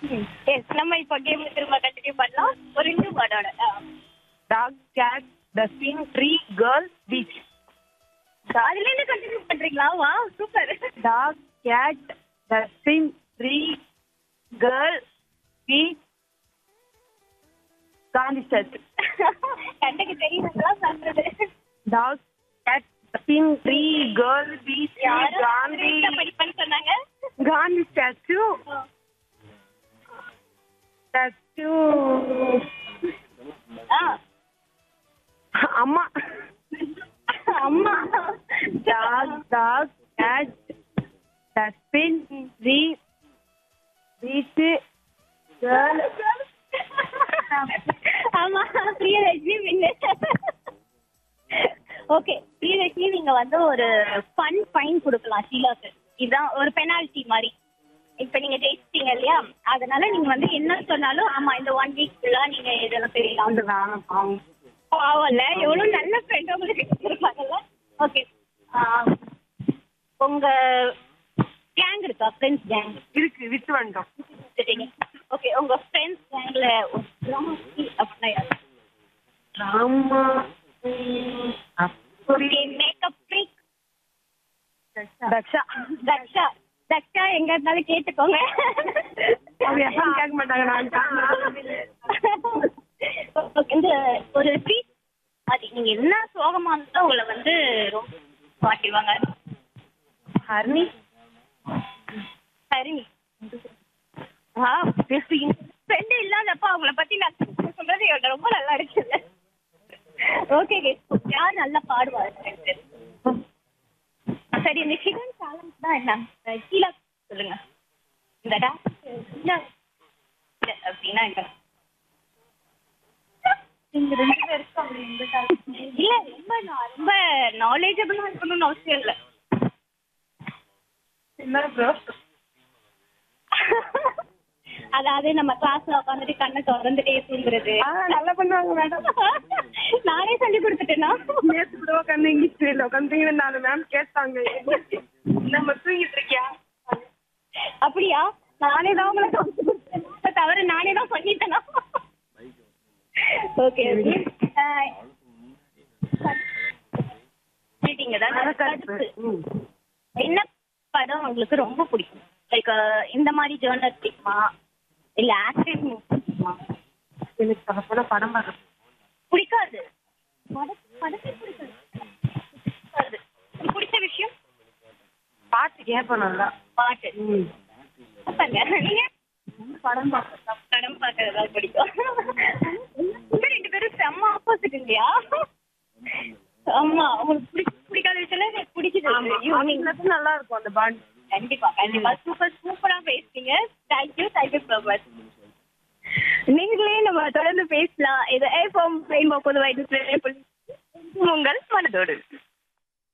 S நம்ம இப்போ game திரும்ப கண்டினியூ பண்ணலாம் ஒரு நியூ வேர்டோட dog cat dustbin tree girl beach அதுல இருந்து கண்டினியூ பண்றீங்களா வா super dog cat dustbin tree girl beach Gandhi church கண்ணுக்கு தெரியுதுங்களா சொல்றது dog cat dustbin tree girl beach யாரும் காந்தி correct ஆ படிப்பேன்னு சொன்னாங்க காந்தி ஸ்டாச்சு ஸ்டாச்சு ஆ அம்மா அம்மா dog dog cat dustbin tree beach girl ஆமா பிரியலட்சுமி வின்னு ஓகே பிரியலட்சுமி நீங்க வந்து ஒரு ஃபன் ஃபைன் கொடுக்கலாம் ஷீலாக்கு இதுதான் ஒரு பெனால்டி மாதிரி இப்ப நீங்க ஜெயிச்சிட்டீங்க இல்லையா அதனால நீங்க வந்து என்ன சொன்னாலும் ஆமா இந்த ஒன் வீக் ஃபுல்லா நீங்க இதெல்லாம் தெரியலாம் அந்த வேணாம் பாவம். பாவம்ல எவ்வளவு நல்ல ஃப்ரெண்ட் உங்களுக்கு இருப்பாங்கல்ல ஓகே உங்க கேங் இருக்கா ஃப்ரெண்ட்ஸ் கேங் இருக்கு விட்டு வந்துட்டோம் ஓகே உங்க ஃப்ரெண்ட்ஸ் கேங்ல அப்படின்னா யாரு ராமா அப்படி மேக்கப் ஃப்ரீக் தக்ஷா தக்ஷா தக்ஷா எங்க இருந்தாலும் கேட்டுக்கோங்க அவங்க யாரும் கேட்க மாட்டாங்க நான் Okay, இந்த ஒரு ட்ரீட் அது நீங்க என்ன சோகமா இருந்தாலும் உங்களை வந்து ரொம்ப மாட்டிடுவாங்க ஹர்னி சரி ஆ பேசுறீங்க ஃப்ரெண்டு இல்லாதப்ப அவங்கள பத்தி நான் சொல்றது எனக்கு ரொம்ப நல்லா இருக்குல்ல ஓகே யார் நல்லா பாடுவாரு சரி இந்த ஹிடன் டேலண்ட் தான் என்ன கீழே சொல்லுங்க இந்த டான்ஸ் இல்ல இல்ல அப்படின்னா என்ன இந்த ரெண்டு பேருக்கும் அப்படி இந்த talent இல்ல ரொம்ப நான் ரொம்ப நாலேஜபிளா இருக்கணும்னு அவசியம் இல்லை என்ன ப்ரோ அதாவது நம்ம கிளாஸ்ல உட்காந்துட்டு கண்ணை திறந்துட்டே தூங்குறது ஆ நல்லா பண்ணுவாங்க மேடம் நானே சொல்லி கொடுத்துட்டேனா நேற்று கூட உட்காந்து இங்கிலீஷ் பீரியட்ல உட்காந்து நாலு மேம் கேட்டாங்க நம்ம தூங்கிட்டு இருக்கியா அப்படியா நானே தான் உங்களை கவனிச்சு கொடுத்தேன் இப்ப தவிர நானே தான் பண்ணிட்டேனா ஓகே மீட்டிங்க தான் கருப்பு ம் என்ன படம் உங்களுக்கு ரொம்ப பிடிக்கும் லைக் இந்த மாதிரி ஜேர்னல் பிடிக்குமா இல்ல ஆக்ஷன் பிடிக்குமா எனக்கு சொல்ல போல படம் பார்க்க பிடிக்காது படம் படத்தை பிடிக்காது பிடிக்காது. உங்களுக்கு பிடிச்ச விஷயம் பாட்டு கேட்பேன் நல்லா பாட்டு ம் சூப்பர்ங்க. நீங்க படம் பார்க்க படம் பார்க்கறதா பிடிக்கும் உங்க ரெண்டு பேரும் செம்ம ஆப்போசிட் இல்லையா ஆமா உங்களுக்கு பிடி- பிடிக்காத விஷயம் எனக்கு பிடிக்குது ஈவினிங் அவங்களுக்கு நல்லா இருக்கும் அந்த பாண்ட் கண்டிப்பா கண்டிப்பா சூப்பர் சூப்பரா பேசுறீங்க தேங்க்யூ தேங்க்யூ ஸோ மச் நீங்களே நம்ம தொடர்ந்து பேசலாம் இது ஏ ஃபார்ம் ரெயின்போ பொதுவாக உங்கள் மனதோடு